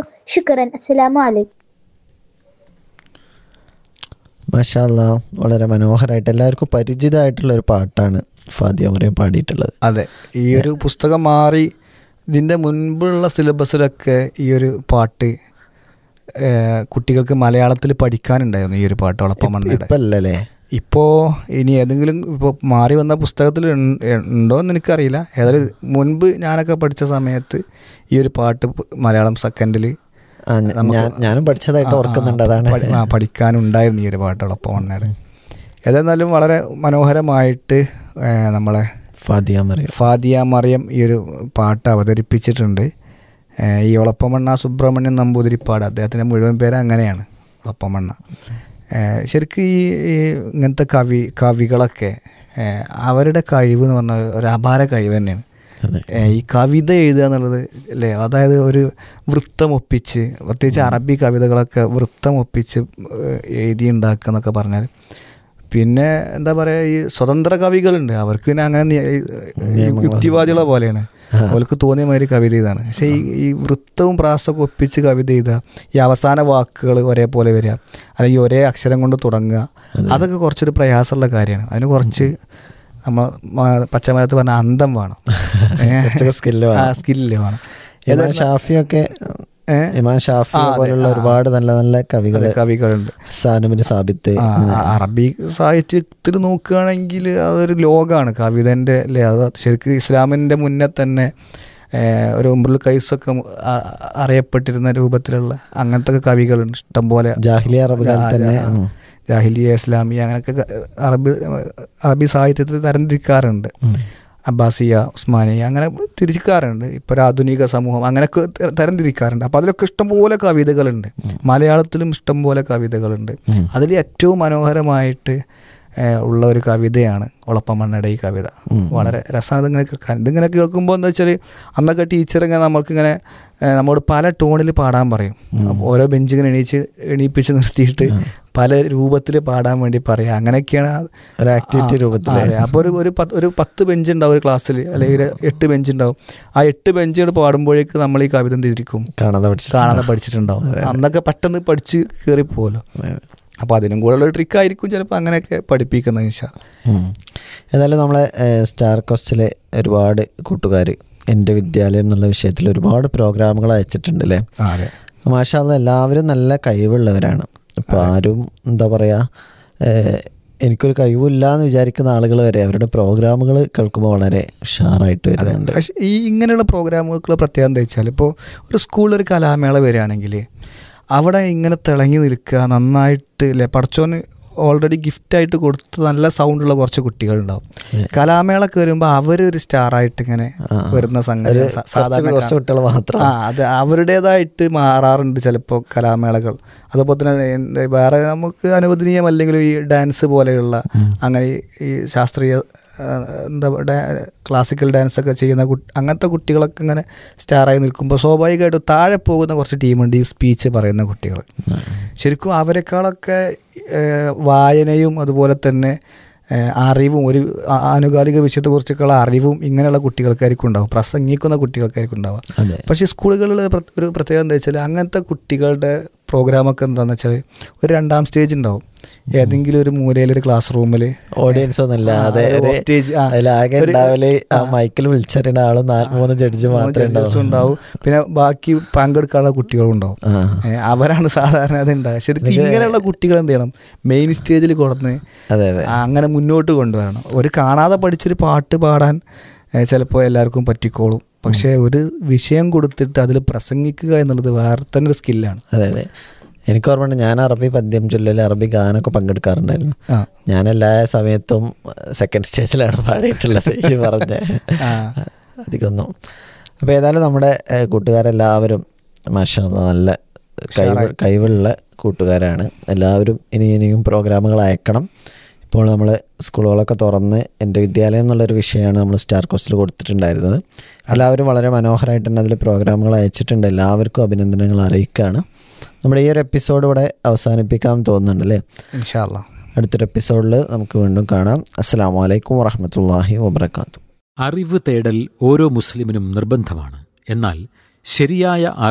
ശുക്രൻ അസ്സലാമു അലൈക്കും മഷാല്ല വളരെ മനോഹരമായിട്ട് എല്ലാവർക്കും പരിചിതമായിട്ടുള്ള ഒരു പാട്ടാണ് ഫാദിയ മറിയം പാടിയിട്ടുള്ളത് അതെ ഈ ഒരു പുസ്തകം മാറി ഇതിൻ്റെ മുൻപുള്ള സിലബസിലൊക്കെ ഈ ഒരു പാട്ട് ഏഹ്, കുട്ടികൾക്ക് മലയാളത്തിൽ പഠിക്കാനുണ്ടായിരുന്നു ഈ ഒരു പാട്ട് ഒളപ്പമണ്ണയുടെ ഇപ്പം അല്ലല്ലേ ഇപ്പോൾ ഇനി ഏതെങ്കിലും ഇപ്പോൾ മാറി വന്ന പുസ്തകത്തിൽ ഉൺ- ഉണ്ടോ എന്ന് എനിക്കറിയില്ല ഏതായാലും മുൻപ് ഞാനൊക്കെ പഠിച്ച സമയത്ത് ഈ ഒരു പാട്ട് മലയാളം സെക്കൻഡിൽ ആ, ഞ- ഞാൻ ഞാനും പഠിച്ചതായിട്ട് ഓർക്കുന്നുണ്ട് അതാണ് പഠിക്കാനുണ്ടായിരുന്നു ഈ ഒരു പാട്ട് ഒളപ്പമണ്ണയുടെ ഏതായിരുന്നാലും വളരെ മനോഹരമായിട്ട് ഏഹ്, നമ്മളെ ഫാദിയ മറിയം ഫാദിയ മറിയം ഈ ഒരു പാട്ട് അവതരിപ്പിച്ചിട്ടുണ്ട് ഏഹ് ഈ ഒളപ്പമണ്ണ സുബ്രഹ്മണ്യൻ നമ്പൂതിരിപ്പാട് അദ്ദേഹത്തിൻ്റെ മുഴുവൻ പേര് അങ്ങനെയാണ് ഒളപ്പമണ്ണ ഏഹ് ശരിക്കും ഈ ഈ ഇങ്ങനത്തെ കവി കവികളൊക്കെ ഏഹ് അവരുടെ കഴിവ് എന്ന് പറഞ്ഞാൽ ഒരു അപാര കഴിവ് തന്നെയാണ് അതെ ഏഹ് ഈ കവിത എഴുതുക എന്നുള്ളത് അല്ലേ അതായത് ഒരു വൃത്തം ഒപ്പിച്ച് പ്രത്യേകിച്ച് അറബി കവിതകളൊക്കെ വൃത്തം ഒപ്പിച്ച് ഏഹ് എഴുതി ഉണ്ടാക്കുക എന്നൊക്കെ പറഞ്ഞാൽ പിന്നെ എന്താ പറയുക ഈ സ്വതന്ത്ര കവികളുണ്ട് അവർക്ക് പിന്നെ അങ്ങനെ നിയ- ഈ യുക്തിവാദികളെ പോലെയാണ് അവർക്ക് തോന്നിയ മാതിരി കവിത ഇതാണ് പക്ഷേ ഈ ഈ വൃത്തവും പ്രാസമൊക്കെ ഒപ്പിച്ച് കവിത എഴുതുക ഈ അവസാന വാക്കുകൾ ഒരേപോലെ വരിക അല്ലെങ്കിൽ ഒരേ അക്ഷരം കൊണ്ട് തുടങ്ങുക അതൊക്കെ കുറച്ചൊരു പ്രയാസമുള്ള കാര്യമാണ് അതിന് കുറച്ച് നമ്മൾ പച്ചമലത്ത് പറഞ്ഞ അന്തം വേണം കുറച്ചൊക്കെ skill വേണം. സ്കില്ല് വേണം ഇമാം ഷാഫിയൊക്കെ ഏ? ഇമാം ഷാഫി ആ, അതെ, പോലുള്ള ആ. ഒരുപാട് നല്ല നല്ല കവികൾ അതെ, കവികളുണ്ട് സാനുബിന് സാബിത്ത് ആ, ആ, അറബി സാഹിത്യത്തിൽ നോക്കുകയാണെങ്കിൽ അതൊരു ലോകമാണ് കവിതൻ്റെ അല്ലേ അത് ശരിക്കും ഇസ്ലാമിൻ്റെ മുന്നേ തന്നെ ഏഹ്, ഒരു ഉംറുൽ കൈസൊക്കെ അ- അറിയപ്പെട്ടിരുന്ന രൂപത്തിലുള്ള അങ്ങനത്തെ ഒക്കെ കവികളുണ്ട് ഇഷ്ടംപോലെ ജാഹിലിയ അറബ് കാലത്ത് തന്നെ ആ, ഉം. ജാഹിലിയ ഇസ്ലാമിയ അങ്ങനെയൊക്കെ ക- അറബി അറബി സാഹിത്യത്തിൽ തരംതിരിക്കാറുണ്ട് ഉം. അബ്ബാസിയ ഉസ്മാനിയ അങ്ങനെ തിരിക്കാറുണ്ട് ഇപ്പോൾ ഒരു ആധുനിക സമൂഹം അങ്ങനെയൊക്കെ ത- തരംതിരിക്കാറുണ്ട് അപ്പോൾ അതിലൊക്കെ ഇഷ്ടംപോലെ കവിതകളുണ്ട് മലയാളത്തിലും ഇഷ്ടംപോലെ കവിതകളുണ്ട് ഉം. അതിൽ ഏറ്റവും മനോഹരമായിട്ട് ഏഹ്, ഉള്ള ഒരു കവിതയാണ് ഒളപ്പമണ്ണയുടെ ഈ കവിത ഉം. വളരെ രസമാണ് ഇതിങ്ങനെ കേൾക്കാൻ ഇതിങ്ങനെ കേൾക്കുമ്പോൾ എന്താ വെച്ചാൽ അന്നൊക്കെ ടീച്ചർ ഇങ്ങനെ നമ്മൾക്കിങ്ങനെ ഏഹ്, നമ്മോട് പല ടോണിൽ പാടാൻ പറയും അപ്പോൾ ഓരോ ബെഞ്ചിങ്ങനെ എണീച്ച് എണീപ്പിച്ച് നിർത്തിയിട്ട് പല രൂപത്തിൽ പാടാൻ വേണ്ടി പറയാം അങ്ങനെയൊക്കെയാണ് ആ- ഒരു ആക്ടിവിറ്റി ആ, രൂപത്തിൽ അതെ അപ്പോൾ ഒരു ഒരു പത്ത് ഒരു പത്ത് ബെഞ്ച് ഉണ്ടാവും ഒരു ക്ലാസ്സിൽ അല്ലെങ്കിൽ ഒരു എട്ട് ബെഞ്ച് ഉണ്ടാവും ആ എട്ട് ബെഞ്ചുകൾ പാടുമ്പോഴേക്ക് നമ്മൾ ഈ കവിത തിരിക്കും കാണാതെ പഠിച്ചു കാണാതെ പഠിച്ചിട്ടുണ്ടാവും അന്നൊക്കെ പെട്ടെന്ന് പഠിച്ച് കയറി പോകുമല്ലോ അപ്പോൾ അതിനും കൂടെ ഉള്ള ട്രിക്ക് ആയിരിക്കും ചിലപ്പോൾ അങ്ങനെയൊക്കെ പഠിപ്പിക്കുന്നത് നിശ ഉം. ഏതായാലും നമ്മളെ ഏഹ്, സ്റ്റാർ കോസ്റ്റിലെ ഒരുപാട് കൂട്ടുകാർ എൻ്റെ വിദ്യാലയം എന്നുള്ള വിഷയത്തിൽ ഒരുപാട് പ്രോഗ്രാമുകൾ അയച്ചിട്ടുണ്ട് അല്ലേ അതെ മാഷാല്ല എല്ലാവരും നല്ല കഴിവുള്ളവരാണ് ഇപ്പോൾ ആരും എന്താ പറയുക എനിക്കൊരു കഴിവില്ല എന്ന് വിചാരിക്കുന്ന ആളുകൾ വരെ അവരുടെ പ്രോഗ്രാമുകൾ കേൾക്കുമ്പോൾ വളരെ ഉഷാറായിട്ട് വരുന്നുണ്ട് പക്ഷേ ഈ ഇങ്ങനെയുള്ള പ്രോഗ്രാമുകൾക്കുള്ള പ്രത്യേകത എന്താ വെച്ചാൽ ഇപ്പോൾ ഒരു സ്കൂളിൽ ഒരു കലാമേള വരികയാണെങ്കിൽ അവിടെ ഇങ്ങനെ തിളങ്ങി നിൽക്കുക നന്നായിട്ട് അല്ലേ പടച്ചോന് ഓൾറെഡി ഗിഫ്റ്റായിട്ട് കൊടുത്ത് നല്ല സൗണ്ടുള്ള കുറച്ച് കുട്ടികളുണ്ടാവും കലാമേളക്ക് വരുമ്പോൾ അവരൊരു സ്റ്റാറായിട്ട് ഇങ്ങനെ വരുന്ന സംഗതി ഒരു സ- കുറച്ച് സാധാരണ കുറച്ച് കുട്ടികൾ മാത്രം ആ അത് അവരുടേതായിട്ട് മാറാറുണ്ട് ചിലപ്പോൾ കലാമേളകൾ അതുപോലെ തന്നെ എന്താ വേറെ നമുക്ക് അനുവദനീയമല്ലെങ്കിലും ഈ ഡാൻസ് പോലെയുള്ള അങ്ങനെ ഈ- ഈ ശാസ്ത്രീയ ആ, എന്താ ഡാ- ക്ലാസിക്കൽ ഡാൻസ് ഒക്കെ ചെയ്യുന്ന കുട്ടി അങ്ങനത്തെ കുട്ടികളൊക്കെ ഇങ്ങനെ സ്റ്റാറായി നിൽക്കുമ്പോൾ സ്വാഭാവികമായിട്ടും താഴെ പോകുന്ന കുറച്ച് ടീമുണ്ട് ഈ സ്പീച്ച് പറയുന്ന കുട്ടികൾ ശരിക്കും അവരെക്കാളൊക്കെ ഏഹ്, വായനയും അതുപോലെ തന്നെ ഏഹ്, അറിവും ഒരു ആ- ആനുകാലിക വിഷയത്തെക്കുറിച്ചൊക്കെയുള്ള അറിവും ഇങ്ങനെയുള്ള കുട്ടികൾക്കായിരിക്കും ഉണ്ടാവും പ്രസംഗിക്കുന്ന കുട്ടികൾക്കായിരിക്കും ഉണ്ടാവുക അതെ പക്ഷേ സ്കൂളുകളിൽ പ്ര- ഒരു പ്രത്യേകത എന്താ വെച്ചാൽ അങ്ങനത്തെ കുട്ടികളുടെ പ്രോഗ്രാമൊക്കെ എന്താണെന്ന് വെച്ചാൽ ഒരു രണ്ടാം സ്റ്റേജ് ഉണ്ടാവും ഏതെങ്കിലും ഒരു മൂലയിൽ ഒരു ക്ലാസ് റൂമിൽ ഓഡിയൻസ് ഒന്നും ഇല്ലാതെ ആ, ഒരു ഒരു- stage, ആ. അതിലാകെ ഒരു- ഉണ്ടാവല് ആ ആ. മൈക്കിൽ വിളിച്ചറിയുന്ന ആളും നാല് മൂന്ന് ജഡ്ജ് മാത്രമേ ജഡ്ജസ് ഉണ്ടാവും ഉണ്ടാവും പിന്നെ ബാക്കി പങ്കെടുക്കാനുള്ള കുട്ടികളും ഉണ്ടാവും ആ. ഏ, അവരാണ് സാധാരണ അത് ഉണ്ടാവുക ശരിക്കും ഇങ്ങനെയുള്ള കുട്ടികൾ എന്ത് ചെയ്യണം മെയിൻ സ്റ്റേജിൽ കൊടുന്ന് അതെ അതെ ആ, അങ്ങനെ മുന്നോട്ട് കൊണ്ടുവരണം ഒരു കാണാതെ പഠിച്ചൊരു പാട്ട് പാടാൻ ചിലപ്പോൾ എല്ലാവർക്കും പറ്റിക്കോളും പക്ഷേ ഒരു വിഷയം കൊടുത്തിട്ട് അതിൽ പ്രസംഗിക്കുക എന്നുള്ളത് വേറെ തന്നെ ഒരു സ്കില്ലാണ് അതെ അതെ എനിക്ക് ഓർമ്മയുണ്ട് ഞാൻ അറബി പദ്യം ചൊല്ലൽ അറബി ഗാനമൊക്കെ പങ്കെടുക്കാറുണ്ടായിരുന്നു ആ ഞാൻ എല്ലാ സമയത്തും സെക്കൻഡ് സ്റ്റേജിലാണ് പാടിയിട്ടുള്ളത് ഈ പറഞ്ഞ ആ. അധികമൊന്നും അപ്പോൾ ഏതായാലും നമ്മുടെ ഏഹ്, കൂട്ടുകാരെല്ലാവരും മാഷാ അല്ലാ, നല്ല കഴിവ് കഴിവുള്ള കൂട്ടുകാരാണ് എല്ലാവരും ഇനി ഇനിയും പ്രോഗ്രാമുകൾ അയക്കണം ഇപ്പോൾ നമ്മൾ സ്കൂളുകളൊക്കെ തുറന്ന് എൻ്റെ വിദ്യാലയം എന്നുള്ളൊരു വിഷയമാണ് നമ്മൾ സ്റ്റാർ കോസ്റ്റിൽ കൊടുത്തിട്ടുണ്ടായിരുന്നത് എല്ലാവരും വളരെ മനോഹരമായിട്ട് തന്നെ അതിൽ പ്രോഗ്രാമുകൾ അയച്ചിട്ടുണ്ട് എല്ലാവർക്കും അഭിനന്ദനങ്ങൾ അറിയിക്കുകയാണ് നമ്മുടെ ഈ ഒരു എപ്പിസോഡ് ഇവിടെ അവസാനിപ്പിക്കാൻ തോന്നുന്നുണ്ട് അല്ലേ ഇൻഷാല്ല അടുത്തൊരു എപ്പിസോഡിൽ നമുക്ക് വീണ്ടും കാണാം അസ്സാം വലൈക്കും വറഹമത്തല്ലാഹി വബർക്കാത്തു അറിവ് തേടൽ ഓരോ മുസ്ലിമിനും നിർബന്ധമാണ് എന്നാൽ ശരിയായ